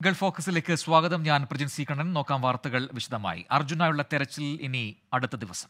Gulf ഫോക്കസിലേക്ക് സ്വാഗതം ഞാൻ Prajin C Kannan നോക്കാം വാർത്തകൾ വിശദമായി അർജുനായുള്ള തെരച്ചിൽ ഇനി അടുത്ത ദിവസം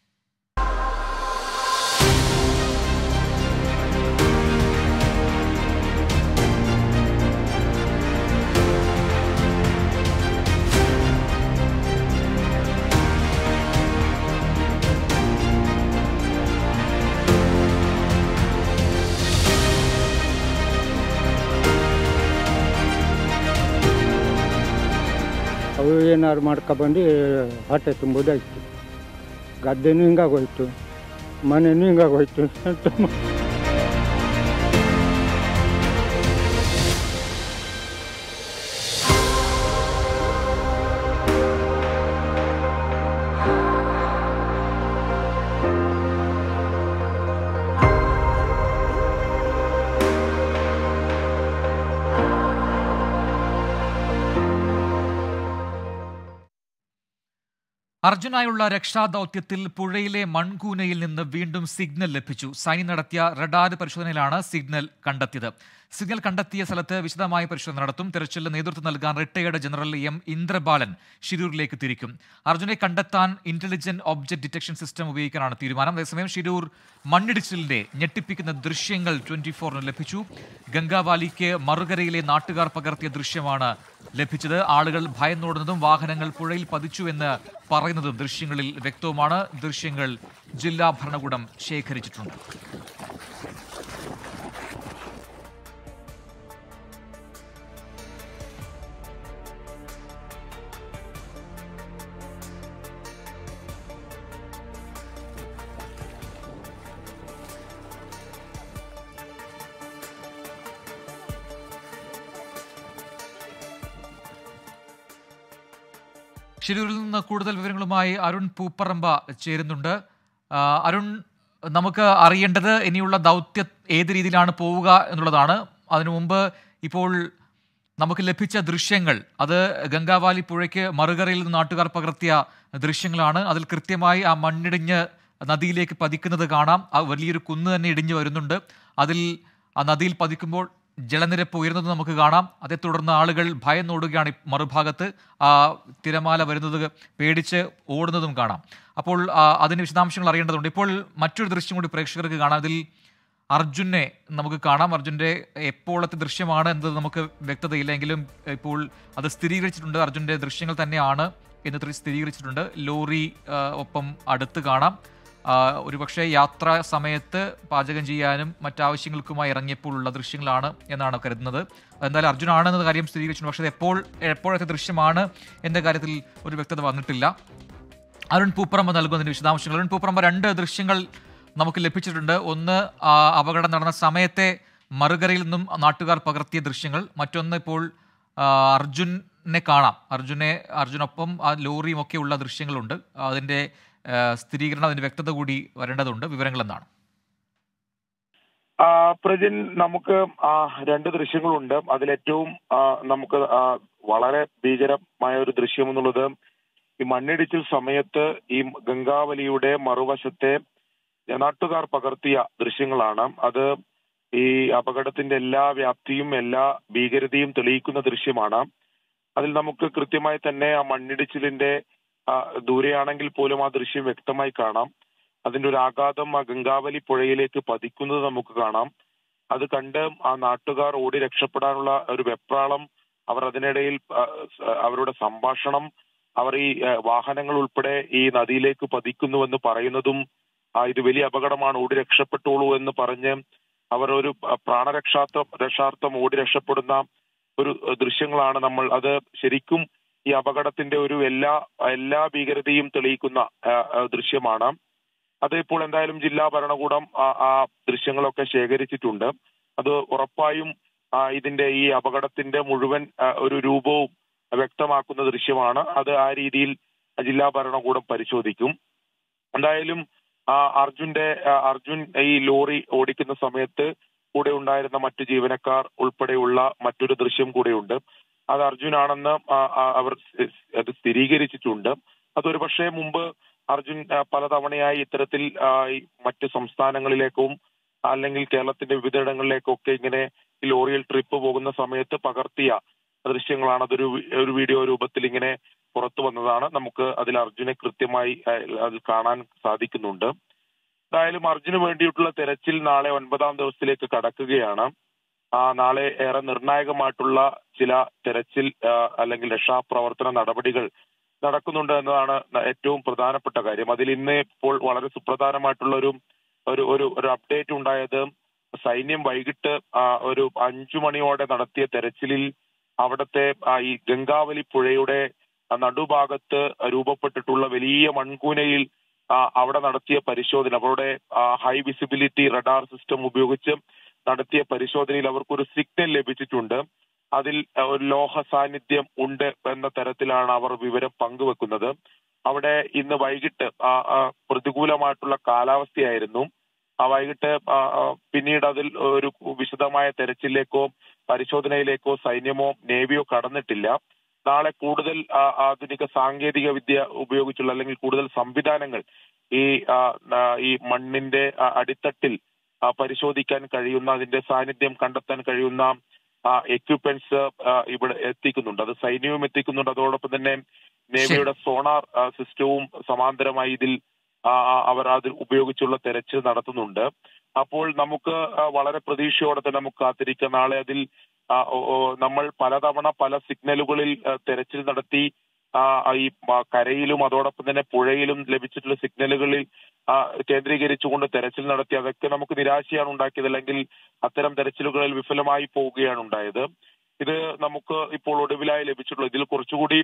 ಅವು ಏನಾದ್ರು ಮಾಡ್ಕೊಬಂದು ಹೊಟ್ಟೆ ತುಂಬೋದಾಯ್ತು ಗದ್ದೆನೂ ಹಿಂಗಾಗೋಯ್ತು ಮನೆನೂ ಹಿಂಗಾಗೋಯ್ತು ಅಂತ അർജുനായുള്ള രക്ഷാദൌത്യത്തിൽ പുഴയിലെ മൺകൂനയിൽ നിന്ന് വീണ്ടും സിഗ്നൽ ലഭിച്ചു സൈന്യം നടത്തിയ റഡാർ പരിശോധനയിലാണ് സിഗ്നൽ കണ്ടെത്തിയത് സിഗ്നൽ കണ്ടെത്തിയ സ്ഥലത്ത് വിശദമായ പരിശോധന നടത്തും തെരച്ചിലിന് നേതൃത്വം നൽകാൻ റിട്ടയേർഡ് ജനറൽ എം ഇന്ദ്രബാലൻ ഷിരൂരിലേക്ക് തിരിക്കും അർജുനെ കണ്ടെത്താൻ ഇന്റലിജന്റ് ഒബ്ജക്ട് ഡിറ്റക്ഷൻ സിസ്റ്റം ഉപയോഗിക്കാനാണ് തീരുമാനം അതേസമയം ഷിരൂർ മണ്ണിടിച്ചിലിന്റെ ഞെട്ടിപ്പിക്കുന്ന ദൃശ്യങ്ങൾ ട്വന്റി ഫോറിന് ലഭിച്ചു ഗംഗാവാലിക്ക് മറുകരയിലെ നാട്ടുകാർ പകർത്തിയ ദൃശ്യമാണ് ലഭിച്ചത് ആളുകൾ ഭയന്നോടുന്നതും വാഹനങ്ങൾ പുഴയിൽ പതിച്ചു എന്ന് പറയുന്നതും ദൃശ്യങ്ങളിൽ വ്യക്തവുമാണ് ദൃശ്യങ്ങൾ ജില്ലാ ഭരണകൂടം ശേഖരിച്ചിട്ടുണ്ട് ഷിരൂരിൽ നിന്ന് കൂടുതൽ വിവരങ്ങളുമായി അരുൺ പൂപ്പറമ്പ ചേരുന്നുണ്ട് ആ, അരുൺ നമുക്ക് അറിയേണ്ടത് ഇനിയുള്ള ദൗത്യം ഏത് രീതിയിലാണ് പോവുക എന്നുള്ളതാണ് അതിനു മുമ്പ് ഇപ്പോൾ നമുക്ക് ലഭിച്ച ദൃശ്യങ്ങൾ അത് ഗംഗാവാലി പുഴയ്ക്ക് മറുകരയിൽ നിന്ന് നാട്ടുകാർ പകർത്തിയ ദൃശ്യങ്ങളാണ് അതിൽ കൃത്യമായി ആ മണ്ണിടിഞ്ഞ് നദിയിലേക്ക് പതിക്കുന്നത് കാണാം ആ വലിയൊരു കുന്ന് തന്നെ ഇടിഞ്ഞു വരുന്നുണ്ട് അതിൽ ആ നദിയിൽ പതിക്കുമ്പോൾ ജലനിരപ്പ് ഉയരുന്നത് നമുക്ക് കാണാം അതേ തുടർന്ന് ആളുകൾ ഭയന്നോടുകയാണ് ഈ മറുഭാഗത്ത് ആ തിരമാല വരുന്നത് പേടിച്ച് ഓടുന്നതും കാണാം അപ്പോൾ ആ, അതിന് വിശദാംശങ്ങൾ അറിയേണ്ടതുണ്ട് ഇപ്പോൾ മറ്റൊരു ദൃശ്യം കൂടി പ്രേക്ഷകർക്ക് കാണാം അതിൽ അർജുനെ നമുക്ക് കാണാം അർജുന്റെ എപ്പോഴത്തെ ദൃശ്യമാണ് എന്നത് നമുക്ക് വ്യക്തതയില്ലെങ്കിലും ഇപ്പോൾ അത് സ്ഥിരീകരിച്ചിട്ടുണ്ട് അർജുന്റെ ദൃശ്യങ്ങൾ തന്നെയാണ് എന്ന് ത്രി- സ്ഥിരീകരിച്ചിട്ടുണ്ട് ലോറി ആ, ഒപ്പം അടുത്ത് കാണാം ആ, ഒരുപക്ഷെ യാത്രാ സമയത്ത് പാചകം ചെയ്യാനും മറ്റാവശ്യങ്ങൾക്കുമായി ഇറങ്ങിയപ്പോഴുള്ള ദൃശ്യങ്ങളാണ് എന്നാണ് കരുതുന്നത് എന്തായാലും അർജുനാണെന്നത് കാര്യം സ്ഥിരീകരിച്ചിട്ടുണ്ട് പക്ഷേ അത് എപ്പോൾ എപ്പോഴത്തെ ദൃശ്യമാണ് എന്ന കാര്യത്തിൽ ഒരു വ്യക്തത വന്നിട്ടില്ല അരുൺ പൂപ്പറമ്പ നൽകുന്നതിന് വിശദാംശങ്ങൾ അരുൺ പൂപ്പറമ്പ രണ്ട് ദൃശ്യങ്ങൾ നമുക്ക് ലഭിച്ചിട്ടുണ്ട് ഒന്ന് ആ, അപകടം നടന്ന സമയത്തെ മറുകരയിൽ നിന്നും നാട്ടുകാർ പകർത്തിയ ദൃശ്യങ്ങൾ മറ്റൊന്ന് ഇപ്പോൾ ആ, അർജുനെ കാണാം അർജുനെ അർജുനൊപ്പം ആ ലോറിയും ഒക്കെ ഉള്ള ദൃശ്യങ്ങളുണ്ട് അതിന്റെ ആ, സ്ഥിരീകരണം അതിന്റെ വ്യക്തത കൂടി വരേണ്ടതുണ്ട് വിവരങ്ങൾ എന്താണ് ആ, പ്രജിൻ നമുക്ക് ആ, രണ്ട് ദൃശ്യങ്ങളുണ്ട് അതിലേറ്റവും ആ, നമുക്ക് ആ, വളരെ ഭീകരമായ ഒരു ദൃശ്യം എന്നുള്ളത് ഈ മണ്ണിടിച്ചിൽ സമയത്ത് ഈ ഗംഗാവലിയുടെ മറുവശത്തെ നാട്ടുകാർ പകർത്തിയ ദൃശ്യങ്ങളാണ് അത് ഈ അപകടത്തിന്റെ എല്ലാ വ്യാപ്തിയും എല്ലാ ഭീകരതയും തെളിയിക്കുന്ന ദൃശ്യമാണ് അതിൽ നമുക്ക് കൃത്യമായി തന്നെ ആ മണ്ണിടിച്ചിലിന്റെ ആ, ദൂരെയാണെങ്കിൽ പോലും ആ ദൃശ്യം വ്യക്തമായി കാണാം അതിന്റെ ഒരു ആഘാതം ആ ഗംഗാവലി പുഴയിലേക്ക് പതിക്കുന്നത് നമുക്ക് കാണാം അത് കണ്ട് ആ നാട്ടുകാർ ഓടി രക്ഷപ്പെടാനുള്ള ഒരു വെപ്രാളം അവർ അതിനിടയിൽ ആ, സ- അവരുടെ സംഭാഷണം അവർ ഈ ആ, വാഹനങ്ങൾ ഉൾപ്പെടെ ഈ നദിയിലേക്ക് പതിക്കുന്നുവെന്ന് പറയുന്നതും ആ ഇത് വലിയ അപകടമാണ് ഓടി രക്ഷപ്പെട്ടോളൂ എന്ന് പറഞ്ഞ് അവർ ഒരു പ- പ്രാണരക്ഷാർത്ഥം രക്ഷാർത്ഥം ഓടി രക്ഷപ്പെടുന്ന ഒരു ആ, ദൃശ്യങ്ങളാണ് നമ്മൾ അത് ശരിക്കും ഈ അപകടത്തിന്റെ ഒരു എല്ലാ എല്ലാ ഭീകരതയും തെളിയിക്കുന്ന ആ, ആ, ദൃശ്യമാണ് അത് ഇപ്പോൾ എന്തായാലും ജില്ലാ ഭരണകൂടം ആ ആ ദൃശ്യങ്ങളൊക്കെ ശേഖരിച്ചിട്ടുണ്ട് അത് ഉറപ്പായും ആ, ഇതിന്റെ ഈ അപകടത്തിന്റെ മുഴുവൻ ആ, ഒരു രൂപവും വ്യക്തമാക്കുന്ന ദൃശ്യമാണ് അത് ആ രീതിയിൽ ജില്ലാ ഭരണകൂടം പരിശോധിക്കും എന്തായാലും ആ, അർജുന്റെ ആ, അർജുൻ ഈ ലോറി ഓടിക്കുന്ന സമയത്ത് കൂടെ ഉണ്ടായിരുന്ന മറ്റു ജീവനക്കാർ ഉൾപ്പെടെയുള്ള മറ്റൊരു ദൃശ്യം കൂടെയുണ്ട് അത് അർജുനാണെന്ന് ആ, ആ, അവർ സ്- അത് സ്ഥിരീകരിച്ചിട്ടുണ്ട് അതൊരു പക്ഷേ മുമ്പ് അർജുൻ ആ, പലതവണയായി ഇത്തരത്തിൽ ആ, ഈ മറ്റ് സംസ്ഥാനങ്ങളിലേക്കും അല്ലെങ്കിൽ കേരളത്തിന്റെ വിവിധയിടങ്ങളിലേക്കൊക്കെ ഇങ്ങനെ ഈ ലോറിയിൽ ട്രിപ്പ് പോകുന്ന സമയത്ത് പകർത്തിയ ദൃശ്യങ്ങളാണ് അതൊരു വി- ഒരു വീഡിയോ രൂപത്തിൽ ഇങ്ങനെ പുറത്തു വന്നതാണ് നമുക്ക് അതിൽ അർജുനെ കൃത്യമായി അഹ് അതിൽ കാണാൻ സാധിക്കുന്നുണ്ട് എന്തായാലും അർജുന് വേണ്ടിയിട്ടുള്ള തെരച്ചിൽ നാളെ ഒൻപതാം ദിവസത്തിലേക്ക് കടക്കുകയാണ് ആ നാളെ ഏറെ നിർണായകമായിട്ടുള്ള ചില തെരച്ചിൽ ആ, അല്ലെങ്കിൽ രക്ഷാപ്രവർത്തന നടപടികൾ നടക്കുന്നുണ്ട് എന്നതാണ് ഏറ്റവും പ്രധാനപ്പെട്ട കാര്യം അതിൽ ഇന്ന് ഇപ്പോൾ വളരെ സുപ്രധാനമായിട്ടുള്ള ഒരു ഒരു ഒരു ഒരു അപ്ഡേറ്റ് ഉണ്ടായത് സൈന്യം വൈകിട്ട് ആ, ഒരു അഞ്ചു മണിയോടെ നടത്തിയ തെരച്ചിലിൽ അവിടുത്തെ ആ, ഈ ഗംഗാവലി പുഴയുടെ ആ, നടുഭാഗത്ത് രൂപപ്പെട്ടിട്ടുള്ള വലിയ മൺകൂനയിൽ ആ, അവിടെ നടത്തിയ പരിശോധന അവരുടെ ഹൈ വിസിബിലിറ്റി റഡാർ സിസ്റ്റം ഉപയോഗിച്ച് നടത്തിയ പരിശോധനയിൽ അവർക്കൊരു സിഗ്നൽ ലഭിച്ചിട്ടുണ്ട് അതിൽ ആ, ഒരു ലോഹ സാന്നിധ്യം ഉണ്ട് എന്ന തരത്തിലാണ് അവർ വിവരം പങ്കുവെക്കുന്നത് അവിടെ ഇന്ന് വൈകിട്ട് ആ, ആ, പ്രതികൂലമായിട്ടുള്ള കാലാവസ്ഥയായിരുന്നു ആ വൈകിട്ട് ആ, ആ, പിന്നീട് അതിൽ ഒരു വിശദമായ തെരച്ചിലേക്കോ പരിശോധനയിലേക്കോ സൈന്യമോ നേവിയോ കടന്നിട്ടില്ല നാളെ കൂടുതൽ ആ, ആധുനിക സാങ്കേതിക വിദ്യ ഉപയോഗിച്ചുള്ള അല്ലെങ്കിൽ കൂടുതൽ സംവിധാനങ്ങൾ ഈ ആ, ആ, ഈ മണ്ണിന്റെ ആ, അടിത്തട്ടിൽ ആ, പരിശോധിക്കാൻ കഴിയുന്ന അതിന്റെ സാന്നിധ്യം കണ്ടെത്താൻ കഴിയുന്ന എക്യുപ്മെന്റ്സ് ഇവിടെ എത്തിക്കുന്നുണ്ട് അത് സൈന്യവും എത്തിക്കുന്നുണ്ട് അതോടൊപ്പം തന്നെ നേവിയുടെ സോണാർ ആ, സിസ്റ്റവും സമാന്തരമായി ഇതിൽ ആ, ആ, അവർ അതിൽ ഉപയോഗിച്ചുള്ള തെരച്ചിൽ നടത്തുന്നുണ്ട് അപ്പോൾ നമുക്ക് ആ, വളരെ പ്രതീക്ഷയോടെ തന്നെ നമുക്ക് കാത്തിരിക്കാം നാളെ അതിൽ ആ, ഓ, ഓ, നമ്മൾ പലതവണ പല സിഗ്നലുകളിൽ ആ, തെരച്ചിൽ നടത്തി ആ, ഈ ആ, കരയിലും അതോടൊപ്പം തന്നെ പുഴയിലും ലഭിച്ചിട്ടുള്ള സിഗ്നലുകളിൽ ആ, കേന്ദ്രീകരിച്ചുകൊണ്ട് തെരച്ചിൽ നടത്തി അതൊക്കെ നമുക്ക് നിരാശയാണ് ഉണ്ടാക്കിയത് അല്ലെങ്കിൽ അത്തരം തെരച്ചിലുകളിൽ വിഫലമായി പോവുകയാണ് ഉണ്ടായത് ഇത് നമുക്ക് ഇപ്പോൾ ഒടുവിലായി ലഭിച്ചിട്ടുള്ളൂ ഇതിൽ കുറച്ചുകൂടി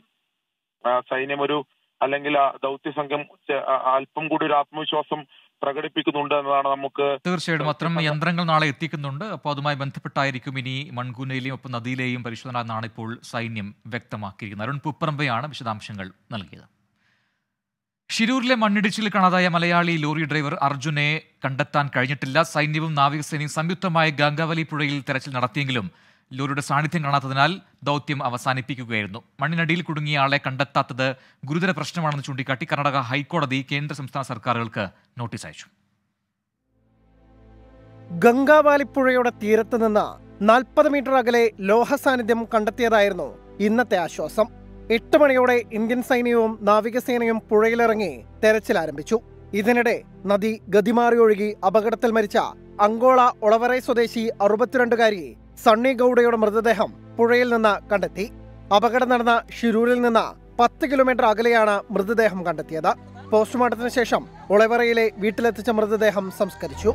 ആ, സൈന്യം ഒരു അല്ലെങ്കിൽ ആ ദൗത്യ സംഘം ചെ- ആ, അല്പം കൂടി ഒരു ആത്മവിശ്വാസം പ്രകടിപ്പിക്കുന്നുണ്ട് എന്നതാണ് നമുക്ക് തീർച്ചയായിട്ടും അത്തരം യന്ത്രങ്ങൾ നാളെ എത്തിക്കുന്നുണ്ട് അപ്പോൾ അതുമായി ബന്ധപ്പെട്ടായിരിക്കും ഇനി മൺകൂനയിലെയും ഒപ്പം നദിയിലെയും പരിശോധന എന്നാണ് ഇപ്പോൾ സൈന്യം വ്യക്തമാക്കിയിരിക്കുന്നത് അരുൺ പുപ്പറമ്പയാണ് വിശദാംശങ്ങൾ നൽകിയത് ഷിരൂരിലെ മണ്ണിടിച്ചിൽ കാണാതായ മലയാളി ലോറി ഡ്രൈവർ അർജുനെ കണ്ടെത്താൻ കഴിഞ്ഞിട്ടില്ല സൈന്യവും നാവികസേനയും സംയുക്തമായി ഗംഗാവലി പുഴയിൽ തെരച്ചിൽ നടത്തിയെങ്കിലും ലോറിയുടെ സാന്നിധ്യം കാണാത്തതിനാൽ ദൗത്യം അവസാനിപ്പിക്കുകയായിരുന്നു മണ്ണിനടിയിൽ കുടുങ്ങിയ ആളെ കണ്ടെത്താത്തത് ഗുരുതര പ്രശ്നമാണെന്ന് ചൂണ്ടിക്കാട്ടി കർണാടക ഹൈക്കോടതി കേന്ദ്ര സംസ്ഥാന സർക്കാരുകൾക്ക് നോട്ടീസ് അയച്ചു ഗംഗാവാലിപ്പുഴയുടെ തീരത്ത് നിന്ന് നാൽപ്പത് മീറ്റർ അകലെ ലോഹ സാന്നിധ്യം കണ്ടെത്തിയതായിരുന്നു ഇന്നത്തെ ആശ്വാസം എട്ട് മണിയോടെ ഇന്ത്യൻ സൈന്യവും നാവികസേനയും പുഴയിലിറങ്ങി തെരച്ചിൽ ആരംഭിച്ചു ഇതിനിടെ നദി ഗതിമാറി ഒഴുകി അപകടത്തിൽ മരിച്ച അങ്കോള ഒളവറൈ സ്വദേശി അറുപത്തിരണ്ടുകാരി സണ്ണി ഗൌഡയുടെ മൃതദേഹം പുഴയിൽ നിന്ന് കണ്ടെത്തി അപകടം നടന്ന ഷിരൂരിൽ നിന്ന് പത്ത് കിലോമീറ്റർ അകലെയാണ് മൃതദേഹം കണ്ടെത്തിയത് പോസ്റ്റ്മോർട്ടത്തിന് ശേഷം ഒളവറയിലെ വീട്ടിലെത്തിച്ച മൃതദേഹം സംസ്കരിച്ചു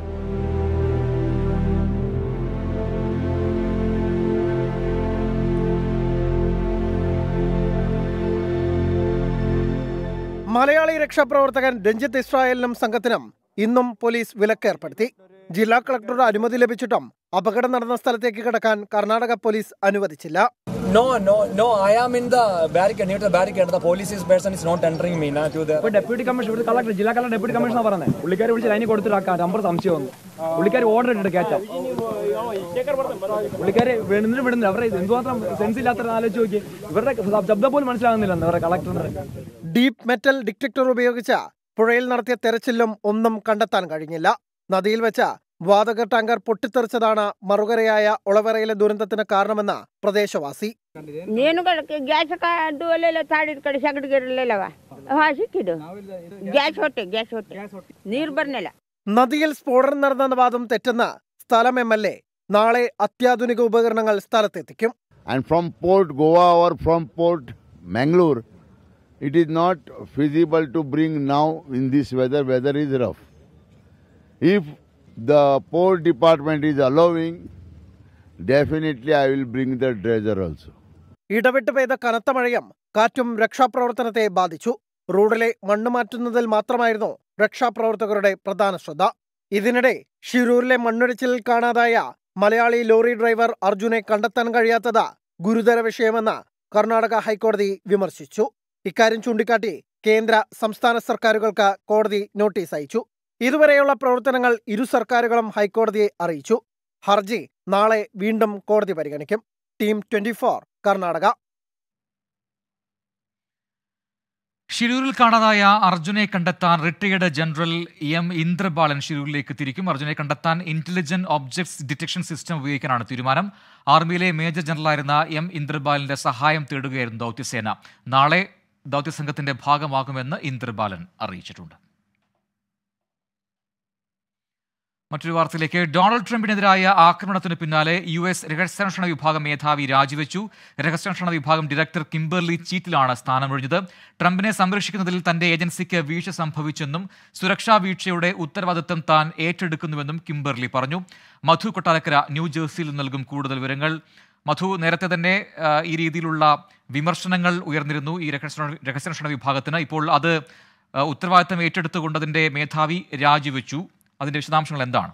മലയാളി രക്ഷാപ്രവർത്തകൻ രഞ്ജിത്ത് ഇസ്രായേലിനും സംഘത്തിനും ഇന്നും പോലീസ് വിലക്കേർപ്പെടുത്തി ജില്ലാ കളക്ടറുടെ അനുമതി ലഭിച്ചിട്ടും അപകടം നടന്ന സ്ഥലത്തേക്ക് കടക്കാൻ കർണാടക പോലീസ് അനുവദിച്ചില്ല No, no, no. I am in the barricade, near the barricade. The police is person is not entering me now to the. ഇപ്പൊ ഡെപ്യൂട്ടി കമ്മീഷൻ ഇവിടുത്തെ കളക്ടർ ജില്ലാ കളക്ടർ ഡെപ്യൂട്ടി കമ്മീഷണർ പറഞ്ഞത് പുള്ളിക്കാരി വിളിച്ച് ലൈനിൽ കൊടുത്തിട്ടാക്കാൻ നമ്പർ സംശയം വന്നു പുള്ളിക്കാരി ഓർഡർ ഇട്ടിട്ട് കയറ്റാം പുള്ളിക്കാരി വിടുന്നിട്ട് വിടുന്നില്ല അവരുടെ എന്തുമാത്രം സെൻസ് ഇല്ലാത്ത ആലോചിച്ച് നോക്കി ഇവരുടെ ശബ്ദം പോലും മനസ്സിലാകുന്നില്ല അവരുടെ കളക്ടറിന്റെ ഡീപ് മെറ്റൽ ഡിറ്റക്ടർ ഉപയോഗിച്ച് പുഴയിൽ നടത്തിയ തെരച്ചിലും ഒന്നും കണ്ടെത്താൻ കഴിഞ്ഞില്ല നദിയിൽ വെച്ച വാതക ടാങ്കർ പൊട്ടിത്തെറിച്ചതാണ് മറുകരയായ ഒളവറയിലെ ദുരന്തത്തിന് കാരണമെന്ന് പ്രദേശവാസി నేను కూడా గ్యాస్ డోలేలో తాడి కಡೆ సగటు గిరలేవా సిక్కిడు గ్యాస్ ಹೊಟ್ಟೆ ಗ್ಯಾಸ್ ಹೊಟ್ಟೆ ನೀರು ಬರ್ನಿಲ್ಲ നദിയിൽ സ്ഫോടനം നടന്ന വാദം തെറ്റെന്ന് സ്ഥലം എം എൽ എ നാളെ അത്യാധുനിക ഉപകരണങ്ങൾ സ്ഥലത്തെത്തിക്കും and from port Goa or from port Mangalore, it is not feasible to bring now in this weather. Weather is rough. If the port department is allowing, definitely I will bring the dredger also. ഇടവിട്ട് പെയ്ത കനത്ത മഴയും കാറ്റും രക്ഷാപ്രവർത്തനത്തെ ബാധിച്ചു റോഡിലെ മണ്ണ് മാറ്റുന്നതിൽ മാത്രമായിരുന്നു രക്ഷാപ്രവർത്തകരുടെ പ്രധാന ശ്രദ്ധ ഇതിനിടെ ഷിരൂരിലെ മണ്ണിടിച്ചിലിൽ കാണാതായ മലയാളി ലോറി ഡ്രൈവർ അർജുനെ കണ്ടെത്താൻ കഴിയാത്തത് ഗുരുതര വിഷയമെന്ന് കർണാടക ഹൈക്കോടതി വിമർശിച്ചു ഇക്കാര്യം ചൂണ്ടിക്കാട്ടി കേന്ദ്ര സംസ്ഥാന സർക്കാരുകൾക്ക് കോടതി നോട്ടീസ് അയച്ചു ഇതുവരെയുള്ള പ്രവർത്തനങ്ങൾ ഇരു സർക്കാരുകളും ഹൈക്കോടതിയെ അറിയിച്ചു ഹർജി നാളെ വീണ്ടും കോടതി പരിഗണിക്കും ടീം ട്വന്റി കർണാടക ഷിരൂരിൽ കാണാതായ അർജുനെ കണ്ടെത്താൻ റിട്ടയേർഡ് ജനറൽ എം ഇന്ദ്രബാലൻ ഷിരൂരിലേക്ക് തിരിക്കും അർജുനെ കണ്ടെത്താൻ ഇന്റലിജന്റ് ഒബ്ജക്ട്സ് ഡിറ്റക്ഷൻ സിസ്റ്റം ഉപയോഗിക്കാനാണ് തീരുമാനം ആർമിയിലെ മേജർ ജനറലായിരുന്ന എം ഇന്ദ്രബാലന്റെ സഹായം തേടുകയായിരുന്നു ദൗത്യസേന നാളെ ദൗത്യസംഘത്തിന്റെ ഭാഗമാകുമെന്ന് ഇന്ദ്രബാലൻ അറിയിച്ചിട്ടുണ്ട് മറ്റൊരു വാർത്തയിലേക്ക് ഡൊണാൾഡ് ട്രംപിനെതിരായ ആക്രമണത്തിന് പിന്നാലെ യു എസ് രഹസ്യാന്വേഷണ വിഭാഗം മേധാവി രാജിവെച്ചു രഹസ്യാന്വേഷണ വിഭാഗം ഡയറക്ടർ കിംബർലി ചീറ്റിലാണ് സ്ഥാനമൊഴിഞ്ഞത് ട്രംപിനെ സംരക്ഷിക്കുന്നതിൽ തന്റെ ഏജൻസിക്ക് വീഴ്ച സംഭവിച്ചെന്നും സുരക്ഷാ വീഴ്ചയുടെ ഉത്തരവാദിത്തം താൻ ഏറ്റെടുക്കുന്നുവെന്നും കിംബർലി പറഞ്ഞു മധു കൊട്ടാരക്കര ന്യൂജേഴ്സിയിൽ നൽകും കൂടുതൽ വിവരങ്ങൾ മധു നേരത്തെ തന്നെ ആ, ഈ രീതിയിലുള്ള വിമർശനങ്ങൾ ഉയർന്നിരുന്നു ഈ രഹസ്യാന്വേഷണ രഹസ്യാന്വേഷണ വിഭാഗത്തിന് ഇപ്പോൾ അത് ആ, ഉത്തരവാദിത്തം ഏറ്റെടുത്തുകൊണ്ടതിന്റെ മേധാവി രാജിവെച്ചു അതിന്റെ വിശദാംശങ്ങൾ എന്താണ്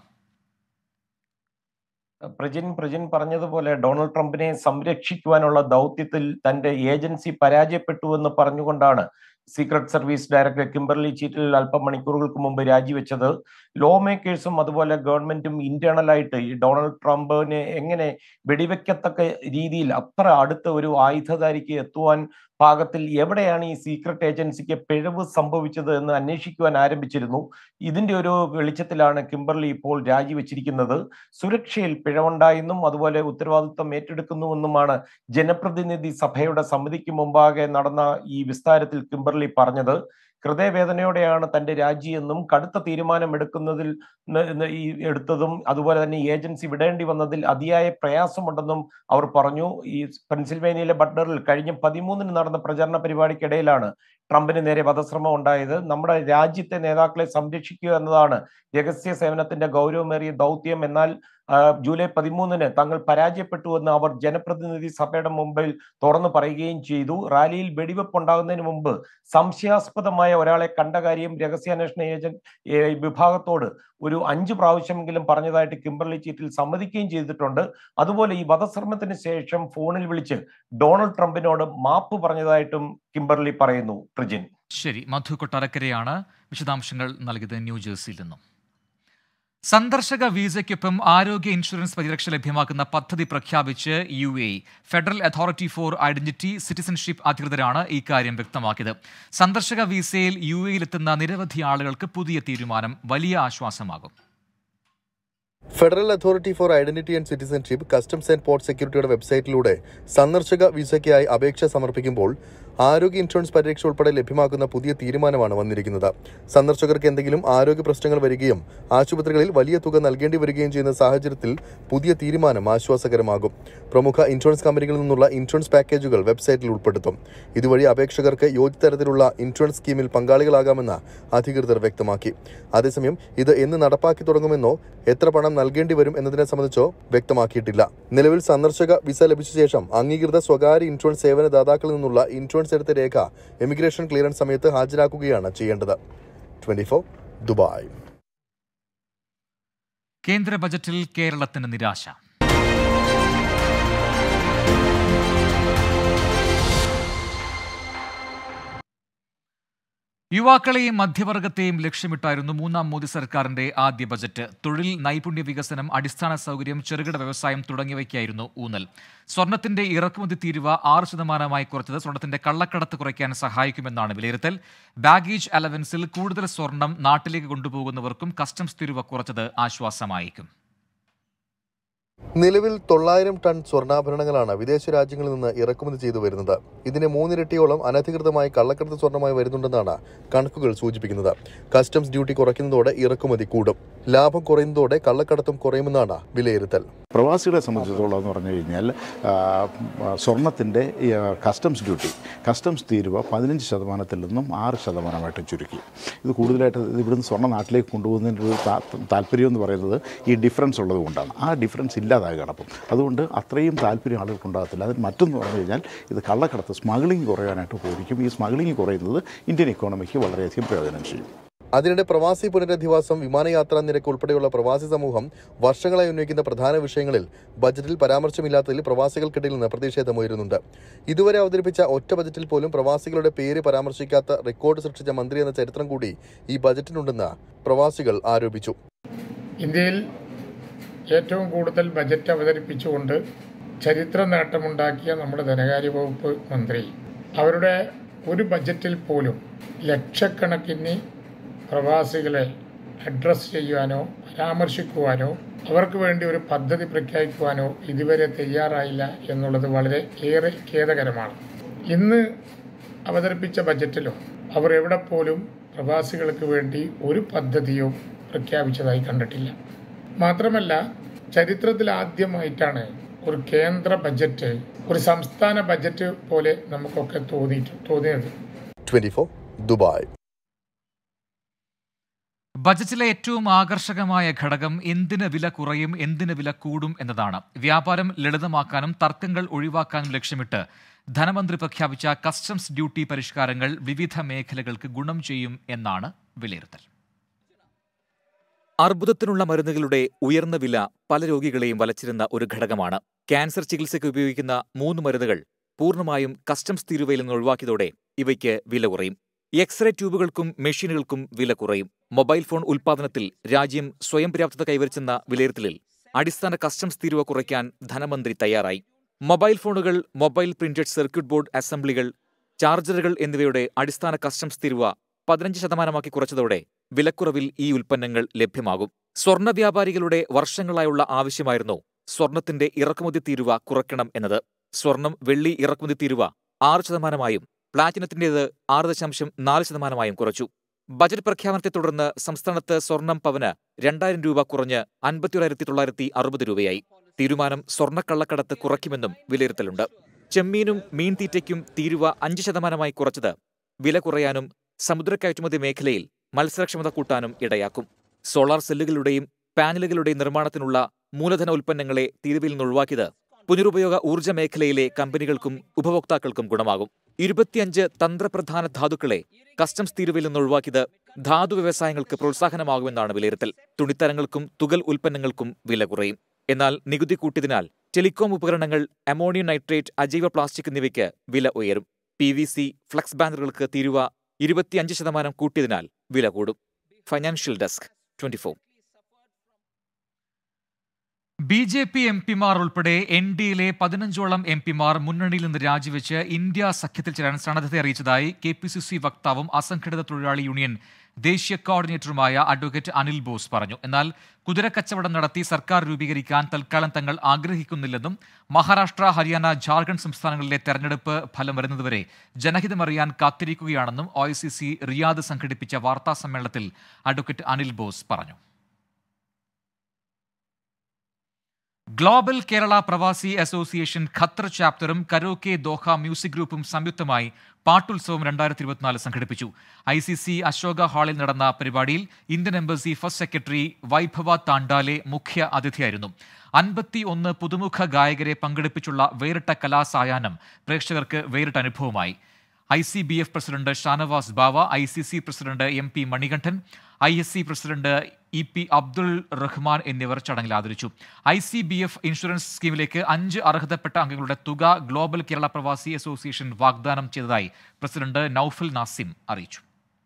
പ്രജിൻ പ്രജിൻ പറഞ്ഞതുപോലെ ഡൊണാൾഡ് ട്രംപിനെ സംരക്ഷിക്കുവാനുള്ള ദൗത്യത്തിൽ തന്റെ ഏജൻസി പരാജയപ്പെട്ടുവെന്ന് പറഞ്ഞുകൊണ്ടാണ് secret service director Kimberly Cheatle അല്പം മണിക്കൂറുകൾക്ക് മുമ്പ് രാജിവെച്ചത് ലോ മേക്കേഴ്സും അതുപോലെ ഗവൺമെന്റും ഇന്റേണലായിട്ട് ഈ ഡൊണാൾഡ് ട്രംപിനെ എങ്ങനെ വെടിവെക്കത്തക്ക രീതിയിൽ അത്ര അടുത്ത ഒരു ആയുധധാരിക്ക് എത്തുവാൻ പാകത്തിൽ എവിടെയാണ് ഈ സീക്രട്ട് ഏജൻസിക്ക് പിഴവ് സംഭവിച്ചത് എന്ന് അന്വേഷിക്കുവാൻ ആരംഭിച്ചിരുന്നു ഇതിന്റെ ഒരു വെളിച്ചത്തിലാണ് കിംബർലി ഇപ്പോൾ രാജിവെച്ചിരിക്കുന്നത് സുരക്ഷയിൽ പിഴവുണ്ടായെന്നും അതുപോലെ ഉത്തരവാദിത്വം ഏറ്റെടുക്കുന്നുവെന്നുമാണ് ജനപ്രതിനിധി സഭയുടെ സമിതിക്ക് മുമ്പാകെ നടന്ന ഈ വിസ്താരത്തിൽ കിംബർലി പറഞ്ഞത് ഹൃദയവേദനയോടെയാണ് തന്റെ രാജിയെന്നും കടുത്ത തീരുമാനം എടുക്കുന്നതിൽ ന- ന- ഈ എടുത്തതും അതുപോലെ തന്നെ ഈ ഏജൻസി വിടേണ്ടി വന്നതിൽ അതിയായ പ്രയാസമുണ്ടെന്നും അവർ പറഞ്ഞു ഈ പെൻസിൽവേനിയയിലെ ബട്ട്ലറിൽ കഴിഞ്ഞ പതിമൂന്നിന് നടന്ന പ്രചരണ പരിപാടിക്കിടയിലാണ് ട്രംപിന് നേരെ വധശ്രമം ഉണ്ടായത് നമ്മുടെ രാജ്യത്തെ നേതാക്കളെ സംരക്ഷിക്കുക എന്നതാണ് രഹസ്യ സേവനത്തിന്റെ ഗൗരവമേറിയ ദൗത്യം എന്നാൽ ആ, ജൂലൈ പതിമൂന്നിന് തങ്ങൾ പരാജയപ്പെട്ടുവെന്ന് അവർ ജനപ്രതിനിധി സഭയുടെ മുമ്പിൽ തുറന്നു പറയുകയും ചെയ്തു റാലിയിൽ വെടിവെപ്പ് ഉണ്ടാകുന്നതിന് മുമ്പ് സംശയാസ്പദമായ ഒരാളെ കണ്ട കാര്യം രഹസ്യാന്വേഷണ ഏജന്റ് ഏ, വിഭാഗത്തോട് ഒരു അഞ്ചു പ്രാവശ്യമെങ്കിലും പറഞ്ഞതായിട്ട് കിംബർലി ചീറ്റിൽ സമ്മതിക്കുകയും ചെയ്തിട്ടുണ്ട് അതുപോലെ ഈ വധശ്രമത്തിന് ശേഷം ഫോണിൽ വിളിച്ച് ഡൊണാൾഡ് ട്രംപിനോട് മാപ്പ് പറഞ്ഞതായിട്ടും കിംബർലി പറയുന്നു പ്രിജിൻ ശരി മധു കൊട്ടാരക്കരയാണ് വിശദാംശങ്ങൾ നൽകിയത് ന്യൂജേഴ്സിയിൽ നിന്നും സന്ദർശക വീസയ്ക്കൊപ്പം ആരോഗ്യ ഇൻഷുറൻസ് പരിരക്ഷ ലഭ്യമാക്കുന്ന പദ്ധതി പ്രഖ്യാപിച്ച് U A federal authority for identity citizenship അധികൃതരാണ് ഇക്കാര്യം വ്യക്തമാക്കിയത് സന്ദർശക വീസയിൽ യു എയിലെത്തുന്ന നിരവധി ആളുകൾക്ക് പുതിയ തീരുമാനം വലിയ ആശ്വാസമാകും federal authority for identity and citizenship customs and port സെക്യൂരിറ്റിയുടെ വെബ്സൈറ്റിലൂടെ സന്ദർശക വിസയ്ക്കായി അപേക്ഷ സമർപ്പിക്കുമ്പോൾ ആരോഗ്യ ഇൻഷുറൻസ് പരിരക്ഷ ഉൾപ്പെടെ ലഭ്യമാക്കുന്ന പുതിയ തീരുമാനമാണ് വന്നിരിക്കുന്നത് സന്ദർശകർക്ക് എന്തെങ്കിലും ആരോഗ്യ പ്രശ്നങ്ങൾ വരികയും ആശുപത്രികളിൽ വലിയ തുക നൽകേണ്ടി വരികയും ചെയ്യുന്ന സാഹചര്യത്തിൽ പുതിയ തീരുമാനം ആശ്വാസകരമാകും പ്രമുഖ ഇൻഷുറൻസ് കമ്പനികളിൽ നിന്നുള്ള ഇൻഷുറൻസ് പാക്കേജുകൾ വെബ്സൈറ്റിൽ ഉൾപ്പെടുത്തും ഇതുവഴി അപേക്ഷകർക്ക് യോജിച്ച തരത്തിലുള്ള ഇൻഷുറൻസ് സ്കീമിൽ പങ്കാളികളാകാമെന്ന് അധികൃതർ വ്യക്തമാക്കി അതേസമയം ഇത് എന്ന് നടപ്പാക്കി തുടങ്ങുമെന്നോ എത്ര പണം നൽകേണ്ടി വരും എന്നതിനെ സംബന്ധിച്ചോ വ്യക്തമാക്കിയിട്ടില്ല നിലവിൽ സന്ദർശക വിസ ലഭിച്ച ശേഷം അംഗീകൃത സ്വകാര്യ ഇൻഷുറൻസ് സേവന ദാതാക്കളിൽ നിന്നുള്ള ഇൻഷുറൻസ് എടുത്ത രേഖ എമിഗ്രേഷൻ ക്ലിയറൻസ് സമയത്ത് ഹാജരാക്കുകയാണ് ചെയ്യേണ്ടത് ട്വന്റി ദുബായ് കേന്ദ്ര ബജറ്റിൽ കേരളത്തിന് നിരാശ യുവാക്കളെയും മധ്യവർഗത്തെയും ലക്ഷ്യമിട്ടായിരുന്നു മൂന്നാം മോദി സർക്കാരിന്റെ ആദ്യ ബജറ്റ് തൊഴിൽ നൈപുണ്യ വികസനം അടിസ്ഥാന സൗകര്യം ചെറുകിട വ്യവസായം തുടങ്ങിയവയ്ക്കായിരുന്നു ഊന്നൽ സ്വർണത്തിന്റെ ഇറക്കുമതി തീരുവ ആറ് ശതമാനമായി കുറച്ചത് സ്വർണത്തിന്റെ കള്ളക്കടത്ത് കുറയ്ക്കാൻ സഹായിക്കുമെന്നാണ് വിലയിരുത്തൽ ബാഗേജ് അലവൻസിൽ കൂടുതൽ സ്വർണം നാട്ടിലേക്ക് കൊണ്ടുപോകുന്നവർക്കും കസ്റ്റംസ് തീരുവ കുറച്ചത് ആശ്വാസമായേക്കും നിലവിൽ തൊള്ളായിരം ടൺ സ്വർണ്ണാഭരണങ്ങളാണ് വിദേശ രാജ്യങ്ങളിൽ നിന്ന് ഇറക്കുമതി ചെയ്തു വരുന്നത് ഇതിന് മൂന്നിരട്ടിയോളം അനധികൃതമായി കള്ളക്കടത്ത് സ്വർണ്ണമായി വരുന്നുണ്ടെന്നാണ് കണക്കുകൾ സൂചിപ്പിക്കുന്നത് കസ്റ്റംസ് ഡ്യൂട്ടി കുറയ്ക്കുന്നതോടെ ഇറക്കുമതി കൂടും ലാഭം കുറയുന്നതോടെ കള്ളക്കടത്തും കുറയുമെന്നാണ് വിലയിരുത്തൽ പ്രവാസികളെ സംബന്ധിച്ചിടത്തോളം എന്ന് പറഞ്ഞു കഴിഞ്ഞാൽ ആ, സ്വർണത്തിൻ്റെ ഈ, ആ, കസ്റ്റംസ് ഡ്യൂട്ടി കസ്റ്റംസ് തീരുവ പതിനഞ്ച് ശതമാനത്തിൽ നിന്നും ആറ് ശതമാനമായിട്ട് ചുരുക്കി ഇത് കൂടുതലായിട്ട് ഇത് ഇവിടുന്ന് സ്വർണ്ണം നാട്ടിലേക്ക് കൊണ്ടുപോകുന്നതിൻ്റെ ഒരു താ- താല്പര്യം എന്ന് പറയുന്നത് ഈ ഡിഫറൻസ് ഉള്ളത് കൊണ്ടാണ് ആ ഡിഫറൻസ് ഇല്ലാതാകുകയാണ് അപ്പം അതുകൊണ്ട് അത്രയും താല്പര്യം ആളുകൾക്ക് ഉണ്ടാകത്തില്ല അതിന് മറ്റൊന്ന് പറഞ്ഞു കഴിഞ്ഞാൽ ഇത് കള്ളക്കടത്ത് സ്മഗ്ലിംഗ് കുറയാനായിട്ട് ഉപയോഗിക്കും ഈ സ്മഗ്ലിംഗ് കുറയുന്നത് ഇന്ത്യൻ ഇക്കോണമിക്ക് വളരെയധികം പ്രയോജനം ചെയ്യും അതിനിടെ പ്രവാസി പുനരധിവാസം വിമാനയാത്രാ നിരക്ക് ഉൾപ്പെടെയുള്ള പ്രവാസി സമൂഹം വർഷങ്ങളായി ഉന്നയിക്കുന്ന പ്രധാന വിഷയങ്ങളിൽ ബജറ്റിൽ പരാമർശമില്ലാത്തതിൽ പ്രവാസികൾക്കിടയിൽ നിന്ന് പ്രതിഷേധമുയരുന്നുണ്ട് ഇതുവരെ അവതരിപ്പിച്ച ഒറ്റ ബജറ്റിൽ പോലും പ്രവാസികളുടെ പേര് പരാമർശിക്കാത്ത റെക്കോർഡ് സൃഷ്ടിച്ച മന്ത്രി എന്ന ചരിത്രം കൂടി ഈ ബജറ്റിനുണ്ടെന്ന് പ്രവാസികൾ ആരോപിച്ചു ഇന്ത്യയിൽ ഏറ്റവും കൂടുതൽ ബജറ്റ് അവതരിപ്പിച്ചുകൊണ്ട് ചരിത്ര നേട്ടമുണ്ടാക്കിയ നമ്മുടെ ധനകാര്യ വകുപ്പ് മന്ത്രി അവരുടെ ഒരു ബജറ്റിൽ പോലും ലക്ഷക്കണക്കിന് പ്രവാസികളെ അഡ്രസ്സ് ചെയ്യുവാനോ പരാമർശിക്കുവാനോ അവർക്ക് വേണ്ടി ഒരു പദ്ധതി പ്രഖ്യാപിക്കുവാനോ ഇതുവരെ തയ്യാറായില്ല എന്നുള്ളത് വളരെ ഏറെ ഖേദകരമാണ് ഇന്ന് അവതരിപ്പിച്ച ബജറ്റിലോ അവർ എവിടെ പോലും പ്രവാസികൾക്ക് വേണ്ടി ഒരു പദ്ധതിയോ പ്രഖ്യാപിച്ചതായി കണ്ടിട്ടില്ല മാത്രമല്ല ചരിത്രത്തിൽ ആദ്യമായിട്ടാണ് ഒരു കേന്ദ്ര ബജറ്റ് ഒരു സംസ്ഥാന ബജറ്റ് പോലെ നമുക്കൊക്കെ തോന്നിയിട്ട് തോന്നിയത് ട്വന്റി ഫോർ ദുബായ് ബജറ്റിലെ ഏറ്റവും ആകർഷകമായ ഘടകം എന്തിന് വില കുറയും എന്തിന് വില കൂടും എന്നതാണ് വ്യാപാരം ലളിതമാക്കാനും തർക്കങ്ങൾ ഒഴിവാക്കാനും ലക്ഷ്യമിട്ട് ധനമന്ത്രി പ്രഖ്യാപിച്ച കസ്റ്റംസ് ഡ്യൂട്ടി പരിഷ്കാരങ്ങൾ വിവിധ മേഖലകൾക്ക് ഗുണം ചെയ്യും എന്നാണ് വിലയിരുത്തൽ അർബുദത്തിനുള്ള മരുന്നുകളുടെ ഉയർന്ന വില പല രോഗികളെയും വലച്ചിരുന്ന ഒരു ഘടകമാണ് ക്യാൻസർ ചികിത്സയ്ക്ക് ഉപയോഗിക്കുന്ന മൂന്ന് മരുന്നുകൾ പൂർണ്ണമായും കസ്റ്റംസ് തീരുവയിൽ നിന്ന് ഒഴിവാക്കിയതോടെ ഇവയ്ക്ക് വില കുറയും എക്സ്റേ ട്യൂബുകൾക്കും മെഷീനുകൾക്കും വില കുറയും മൊബൈൽ ഫോൺ ഉൽപ്പാദനത്തിൽ രാജ്യം സ്വയം പര്യാപ്തത കൈവരിച്ചെന്ന വിലയിരുത്തലിൽ അടിസ്ഥാന കസ്റ്റംസ് തീരുവ കുറയ്ക്കാൻ ധനമന്ത്രി തയ്യാറായി മൊബൈൽ ഫോണുകൾ മൊബൈൽ പ്രിന്റഡ് സർക്യൂട്ട് ബോർഡ് അസംബ്ലികൾ ചാർജറുകൾ എന്നിവയുടെ അടിസ്ഥാന കസ്റ്റംസ് തീരുവ പതിനഞ്ച് ശതമാനമാക്കി കുറച്ചതോടെ വിലക്കുറവിൽ ഈ ഉൽപ്പന്നങ്ങൾ ലഭ്യമാകും സ്വർണ്ണ വ്യാപാരികളുടെ വർഷങ്ങളായുള്ള ആവശ്യമായിരുന്നു സ്വർണത്തിന്റെ ഇറക്കുമതി തീരുവ കുറയ്ക്കണം എന്നത് സ്വർണം വെള്ളി ഇറക്കുമതി തീരുവ ആറ് ശതമാനമായും പ്ലാറ്റിനത്തിന്റേത് ആറ് ദശാംശം നാല് ശതമാനമായും കുറച്ചു ബജറ്റ് പ്രഖ്യാപനത്തെ തുടർന്ന് സംസ്ഥാനത്ത് സ്വർണം പവന് രണ്ടായിരം രൂപ കുറഞ്ഞ് അൻപത്തിയൊരായിരത്തി തൊള്ളായിരത്തി അറുപത് രൂപയായി തീരുമാനം സ്വർണ്ണക്കള്ളക്കടത്ത് കുറയ്ക്കുമെന്നും വിലയിരുത്തലുണ്ട് ചെമ്മീനും മീൻതീറ്റയ്ക്കും തീരുവ അഞ്ച് ശതമാനമായി കുറച്ചത് വില കുറയാനും സമുദ്ര കയറ്റുമതി മേഖലയിൽ മത്സരക്ഷമത കൂട്ടാനും ഇടയാക്കും സോളാർ സെല്ലുകളുടെയും പാനലുകളുടെയും നിർമ്മാണത്തിനുള്ള മൂലധന ഉൽപ്പന്നങ്ങളെ തീരുവയിൽ നിന്ന് ഒഴിവാക്കിയത് പുനരുപയോഗ ഊർജ്ജ മേഖലയിലെ കമ്പനികൾക്കും ഉപഭോക്താക്കൾക്കും ഗുണമാകും ഇരുപത്തിയഞ്ച് തന്ത്രപ്രധാന ധാതുക്കളെ കസ്റ്റംസ് തീരുവയിൽ നിന്ന് ഒഴിവാക്കിയത് ധാതു വ്യവസായങ്ങൾക്ക് പ്രോത്സാഹനമാകുമെന്നാണ് വിലയിരുത്തൽ തുണിത്തരങ്ങൾക്കും തുകൽ ഉൽപ്പന്നങ്ങൾക്കും വില കുറയും എന്നാൽ നികുതി കൂട്ടിയതിനാൽ ടെലികോം ഉപകരണങ്ങൾ അമോണിയം നൈട്രേറ്റ് അജൈവ പ്ലാസ്റ്റിക് എന്നിവയ്ക്ക് വില ഉയരും പി വി സി ഫ്ലക്സ് ബാനറുകൾക്ക് തീരുവ ഇരുപത്തിയഞ്ച് ശതമാനം കൂട്ടിയതിനാൽ വില കൂടും financial desk twenty four B J P M പിമാർ ഉൾപ്പെടെ എൻ ഡിയിലെ പതിനഞ്ചോളം എം പിമാർ മുന്നണിയിൽ നിന്ന് രാജിവെച്ച് ഇന്ത്യ സഖ്യത്തിൽ ചേരാൻ സന്നദ്ധത അറിയിച്ചതായി കെ പി സി സി വക്താവും അസംഘടിത തൊഴിലാളി യൂണിയൻ ദേശീയ കോർഡിനേറ്ററുമായ അഡ്വക്കേറ്റ് അനിൽ ബോസ് പറഞ്ഞു എന്നാൽ കുതിരക്കച്ചവടം നടത്തി സർക്കാർ രൂപീകരിക്കാൻ തൽക്കാലം തങ്ങൾ ആഗ്രഹിക്കുന്നില്ലെന്നും മഹാരാഷ്ട്ര ഹരിയാന ജാർഖണ്ഡ് സംസ്ഥാനങ്ങളിലെ തെരഞ്ഞെടുപ്പ് ഫലം വരുന്നതുവരെ ജനഹിതമറിയാൻ കാത്തിരിക്കുകയാണെന്നും ഒ റിയാദ് സംഘടിപ്പിച്ച വാർത്താ സമ്മേളനത്തിൽ അഡ്വക്കേറ്റ് അനിൽ ബോസ് പറഞ്ഞു global Kerala Pravasi association Qatar ചാപ്റ്ററും കരോക്കെ ദോഹ മ്യൂസിക് ഗ്രൂപ്പും സംയുക്തമായി പാട്ടുത്സവം രണ്ടായിരത്തി ഇരുപത്തിനാല് സംഘടിപ്പിച്ചു ഐ സി സി അശോക ഹാളിൽ നടന്ന പരിപാടിയിൽ Indian embassy first secretary Vaibhav Tandale മുഖ്യ അതിഥിയായിരുന്നു അൻപത്തി ഒന്ന് പുതുമുഖ ഗായകരെ പങ്കെടുപ്പിച്ചുള്ള വേറിട്ട കലാസായാഹ്നം പ്രേക്ഷകർക്ക് വേറിട്ട അനുഭവമായി I C B F president Shanavas Bava I C C president M P Manikandan I S C president E P Abdul Rahman എന്നിവർ ചടങ്ങിൽ ആദരിച്ചു I C B F insurance സ്കീമിലേക്ക് അഞ്ച് അർഹതപ്പെട്ട അംഗങ്ങളുടെ തുക ഗ്ലോബൽ കേരള പ്രവാസി അസോസിയേഷൻ വാഗ്ദാനം ചെയ്തതായി പ്രസിഡന്റ് നൌഫൽ നാസിം അറിയിച്ചു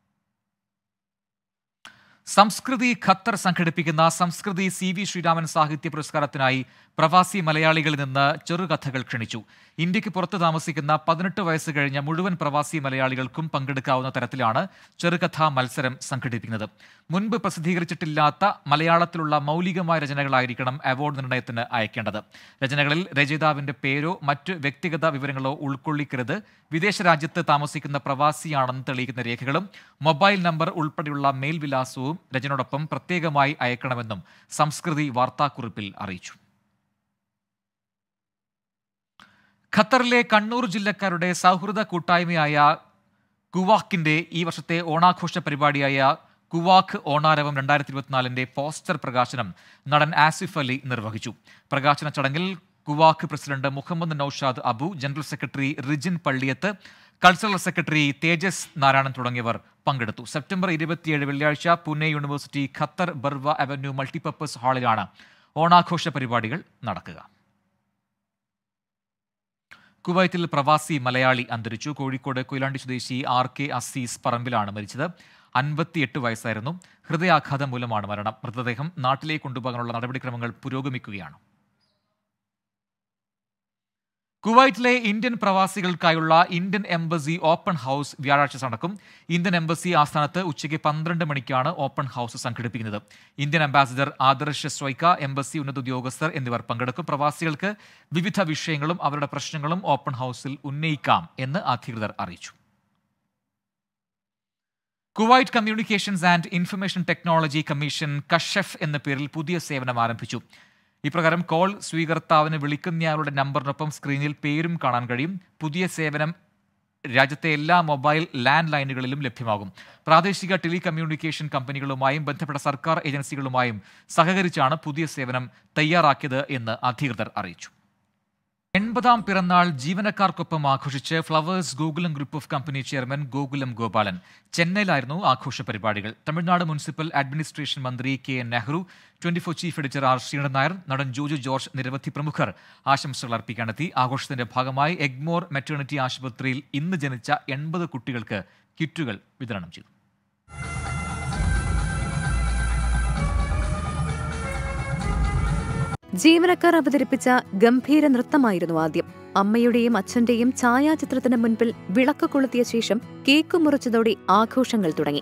സംസ്കൃതി ഖത്തർ സംഘടിപ്പിക്കുന്ന സംസ്കൃതി സി വി ശ്രീരാമൻ സാഹിത്യ പുരസ്കാരത്തിനായി പ്രവാസി മലയാളികളിൽ നിന്ന് ചെറുകഥകൾ ക്ഷണിച്ചു ഇന്ത്യക്ക് പുറത്ത് താമസിക്കുന്ന പതിനെട്ട് വയസ്സ് കഴിഞ്ഞ മുഴുവൻ പ്രവാസി മലയാളികൾക്കും പങ്കെടുക്കാവുന്ന തരത്തിലാണ് ചെറുകഥാ മത്സരം സംഘടിപ്പിക്കുന്നത് മുൻപ് പ്രസിദ്ധീകരിച്ചിട്ടില്ലാത്ത മലയാളത്തിലുള്ള മൗലികമായ രചനകളായിരിക്കണം അവാർഡ് നിർണയത്തിന് അയക്കേണ്ടത് രചനകളിൽ രചയിതാവിന്റെ പേരോ മറ്റ് വ്യക്തിഗത വിവരങ്ങളോ ഉൾക്കൊള്ളിക്കരുത് വിദേശ രാജ്യത്ത് താമസിക്കുന്ന പ്രവാസിയാണെന്ന് തെളിയിക്കുന്ന രേഖകളും മൊബൈൽ നമ്പർ ഉൾപ്പെടെയുള്ള മേൽവിലാസവും രചനയോടൊപ്പം പ്രത്യേകമായി അയക്കണമെന്നും സംസ്കൃതി വാർത്താക്കുറിപ്പിൽ അറിയിച്ചു ഖത്തറിലെ കണ്ണൂർ ജില്ലക്കാരുടെ സൗഹൃദ കൂട്ടായ്മയായ കുവാക്കിന്റെ ഈ വർഷത്തെ ഓണാഘോഷ പരിപാടിയായ കുവാക്ക് ഓണാരവം രണ്ടായിരത്തി ഇരുപത്തിനാലിന്റെ പോസ്റ്റർ പ്രകാശനം നടൻ ആസിഫ് അലി നിർവഹിച്ചു പ്രകാശന ചടങ്ങിൽ കുവാക്ക് president Muhammad Naushad Abu general secretary Rijin Palliyath cultural secretary Tejas Narayanan തുടങ്ങിയവർ പങ്കെടുത്തു സെപ്റ്റംബർ ഇരുപത്തിയേഴ് വെള്ളിയാഴ്ച Pune university Qatar Barwa avenue multipurpose ഹാളിലാണ് ഓണാഘോഷ പരിപാടികൾ നടക്കുക കുവൈത്തിൽ പ്രവാസി മലയാളി അന്തരിച്ചു കോഴിക്കോട് കൊയിലാണ്ടി സ്വദേശി ആർ കെ അസീസ് പറമ്പിലാണ് മരിച്ചത് അൻപത്തിയെട്ട് വയസ്സായിരുന്നു ഹൃദയാഘാതം മൂലമാണ് മരണം മൃതദേഹം നാട്ടിലേക്ക് കൊണ്ടുപോകാനുള്ള നടപടിക്രമങ്ങൾ പുരോഗമിക്കുകയാണ് കുവൈറ്റിലെ ഇന്ത്യൻ പ്രവാസികൾക്കായുള്ള ഇന്ത്യൻ എംബസി ഓപ്പൺ ഹൗസ് വ്യാഴാഴ്ച നടക്കും ഇന്ത്യൻ എംബസി ആസ്ഥാനത്ത് ഉച്ചയ്ക്ക് പന്ത്രണ്ട് മണിക്കാണ് ഓപ്പൺ ഹൗസ് സംഘടിപ്പിക്കുന്നത് Indian ambassador Adarsh Swaika embassy ഉന്നത ഉദ്യോഗസ്ഥർ എന്നിവർ പങ്കെടുക്കും പ്രവാസികൾക്ക് വിവിധ വിഷയങ്ങളും അവരുടെ പ്രശ്നങ്ങളും ഓപ്പൺ ഹൗസിൽ ഉന്നയിക്കാം എന്ന് അധികൃതർ അറിയിച്ചു Kuwait communications and information technology commission Kashef എന്ന പേരിൽ പുതിയ സേവനം ആരംഭിച്ചു ഇപ്രകാരം കോൾ സ്വീകർത്താവിന് വിളിക്കുന്നയാളുടെ നമ്പറിനൊപ്പം സ്ക്രീനിൽ പേരും കാണാൻ കഴിയും പുതിയ സേവനം രാജ്യത്തെ എല്ലാ മൊബൈൽ ലാൻഡ് ലൈനുകളിലും ലഭ്യമാകും പ്രാദേശിക ടെലികമ്മ്യൂണിക്കേഷൻ കമ്പനികളുമായും ബന്ധപ്പെട്ട സർക്കാർ ഏജൻസികളുമായും സഹകരിച്ചാണ് പുതിയ സേവനം തയ്യാറാക്കിയത് എന്ന് അധികൃതർ അറിയിച്ചു എൺപതാം പിറന്നാൾ ജീവനക്കാർക്കൊപ്പം ആഘോഷിച്ച് flowers Gokulam group of company chairman Gokulam Gopalan ചെന്നൈയിലായിരുന്നു ആഘോഷ പരിപാടികൾ തമിഴ്നാട് മുനിസിപ്പൽ അഡ്മിനിസ്ട്രേഷൻ മന്ത്രി K N Nehru twenty four chief editor R Sreedharan Nair നടൻ ജോജു ജോർജ് നിരവധി പ്രമുഖർ ആശംസകൾ അർപ്പിക്കാനെത്തി ആഘോഷത്തിന്റെ ഭാഗമായി എഗ്മോർ മെറ്റേണിറ്റി ആശുപത്രിയിൽ ഇന്ന് ജനിച്ച എൺപത് കുട്ടികൾക്ക് കിറ്റുകൾ വിതരണം ചെയ്തു ജീവനക്കാർ അവതരിപ്പിച്ച ഗംഭീര നൃത്തമായിരുന്നു ആദ്യം അമ്മയുടെയും അച്ഛന്റെയും ഛായാചിത്രത്തിന് മുൻപിൽ വിളക്ക് കൊളുത്തിയ ശേഷം കേക്ക് മുറിച്ചതോടെ ആഘോഷങ്ങൾ തുടങ്ങി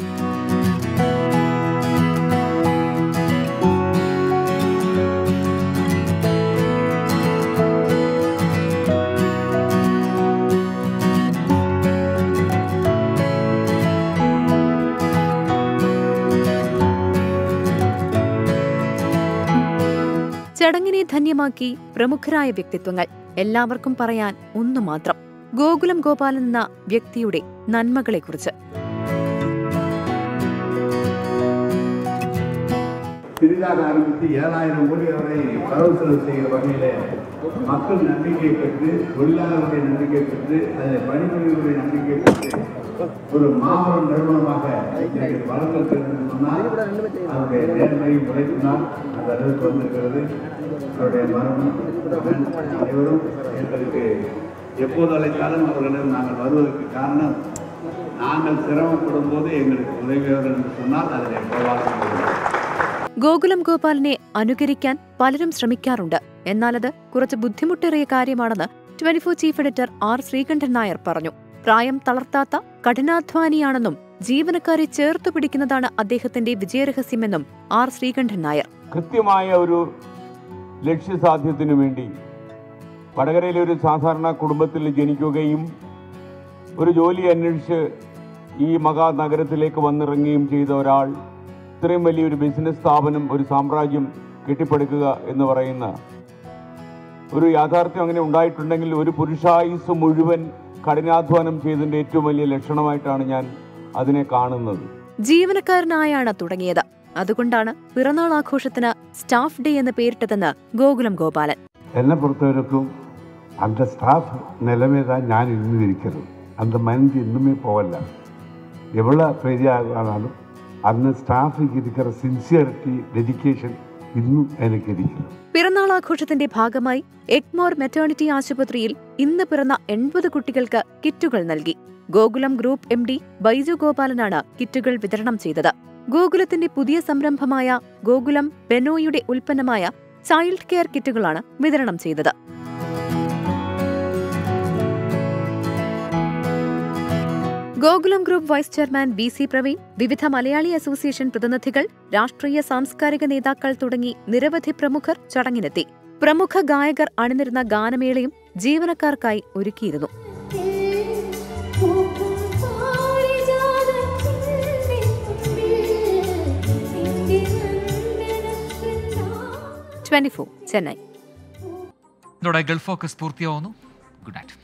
ചടങ്ങിനെ ധന്യമാക്കി പ്രമുഖരായ വ്യക്തിത്വങ്ങൾ എല്ലാവർക്കും പറയാൻ ഒന്നു മാത്രം ഗോകുലം ഗോപാലൻ എന്ന വ്യക്തിയുടെ നന്മകളെക്കുറിച്ച് சிறிதாக ஆரம்பித்து ஏழாயிரம் கோடி வரை வரவு செலவு செய்கிற வகையிலே மக்கள் நம்பிக்கை பெற்று தொழிலாளர்களுடைய நம்பிக்கை பெற்று அதில் பணிபுரியவருடைய நம்பிக்கை பெற்று ஒரு மாபெரும் நிறுவனமாக இன்றைக்கு வளர்ந்திருக்கிறது சொன்னால் அவருடைய நேர்மையும் உழைப்பினால் அந்த அளவுக்கு வந்திருக்கிறது அவருடைய மரணம் மகன் அனைவரும் எங்களுக்கு எப்போது அழைத்தாலும் அவர்களிடம் நாங்கள் வருவதற்கு காரணம் நாங்கள் சிரமப்படும் போது எங்களுக்கு உதவியவர் என்று சொன்னால் அதில் கோபாலம் ഗോകുലം ഗോപാലിനെ അനുകരിക്കാൻ പലരും ശ്രമിക്കാറുണ്ട് എന്നാൽ അത് കുറച്ച് ബുദ്ധിമുട്ടേറിയ കാര്യമാണെന്ന് twenty four chief editor R Sreekandan Nair പറഞ്ഞു പ്രായം തളർത്താത്ത കഠിനാധ്വാനിയാണെന്നും ജീവനക്കാരെ ചേർത്തു പിടിക്കുന്നതാണ് അദ്ദേഹത്തിന്റെ വിജയരഹസ്യമെന്നും ആർ ശ്രീകണ്ഠൻ നായർ കൃത്യമായ ഒരു ലക്ഷ്യസാധ്യത്തിനു വേണ്ടി വടകരയിലെ ഒരു സാധാരണ കുടുംബത്തിൽ ജനിക്കുകയും ഒരു ജോലി അന്വേഷിച്ച് ഈ മഹാനഗരത്തിലേക്ക് വന്നിറങ്ങുകയും ചെയ്ത ഒരാൾ ഇത്രയും വലിയൊരു ബിസിനസ് സ്ഥാപനം ഒരു സാമ്രാജ്യം കെട്ടിപ്പടുക്കുക എന്ന് പറയുന്ന ഒരു യാഥാർത്ഥ്യം അങ്ങനെ ഉണ്ടായിട്ടുണ്ടെങ്കിൽ ഒരു പുരുഷായുസ് മുഴുവൻ കഠിനാധ്വാനം ചെയ്തതിന്റെ ഏറ്റവും വലിയ ലക്ഷണമായിട്ടാണ് ഞാൻ അതിനെ കാണുന്നത് ജീവനക്കാരനായാണ് തുടങ്ങിയത് അതുകൊണ്ടാണ് പിറന്നാൾ ആഘോഷത്തിന് സ്റ്റാഫ് ഡേ എന്ന് പേരിട്ടതെന്ന് ഗോകുലം ഗോപാലൻ என்னை பொறுத்தவரைக்கும் அந்த ஸ்டாஃப் நிலைமை தான் நான் இன்னும் இருக்கிறது அந்த மைண்ட் இன்னுமே போகல எவ்வளோ பெரிய ஆனாலும் அந்த ஸ்டாஃபுக்கு இருக்கிற சின்சியரிட்டி டெடிക്കേഷൻ ഇന്നും എനിക്ക് ഇരിക്കുന്നു പിറന്നാൾ ആഘോഷത്തിന്റെ ഭാഗമായി എഗ്മോർ മെറ്റേണിറ്റി ആശുപത്രിയിൽ ഇന്ന് പിറന്ന എൺപത് കുട്ടികൾക്ക് കിറ്റുകൾ നൽകി Gokulam group M D Baiju ഗോപാലനാണ് കിറ്റുകൾ വിതരണം ചെയ്തത് ഗോകുലത്തിന്റെ പുതിയ സംരംഭമായ ഗോകുലം ബെനോയുടെ ഉൽപ്പന്നമായ ചൈൽഡ് കെയർ കിറ്റുകളാണ് വിതരണം ചെയ്തത് Gokulam group vice chairman V C Praveen വിവിധ മലയാളി അസോസിയേഷൻ പ്രതിനിധികൾ രാഷ്ട്രീയ സാംസ്കാരിക നേതാക്കൾ തുടങ്ങി നിരവധി പ്രമുഖർ ചടങ്ങിനെത്തി പ്രമുഖ ഗായകർ അണിനിരുന്ന ഗാനമേളയും ജീവനക്കാർക്കായി ഒരുക്കിയിരുന്നു ട്വന്റി ഫോർ ചെന്നൈ ഇതോടെ ഗൾഫ് ഫോക്കസ് പൂർത്തിയാവുന്നു ഗുഡ് നൈറ്റ്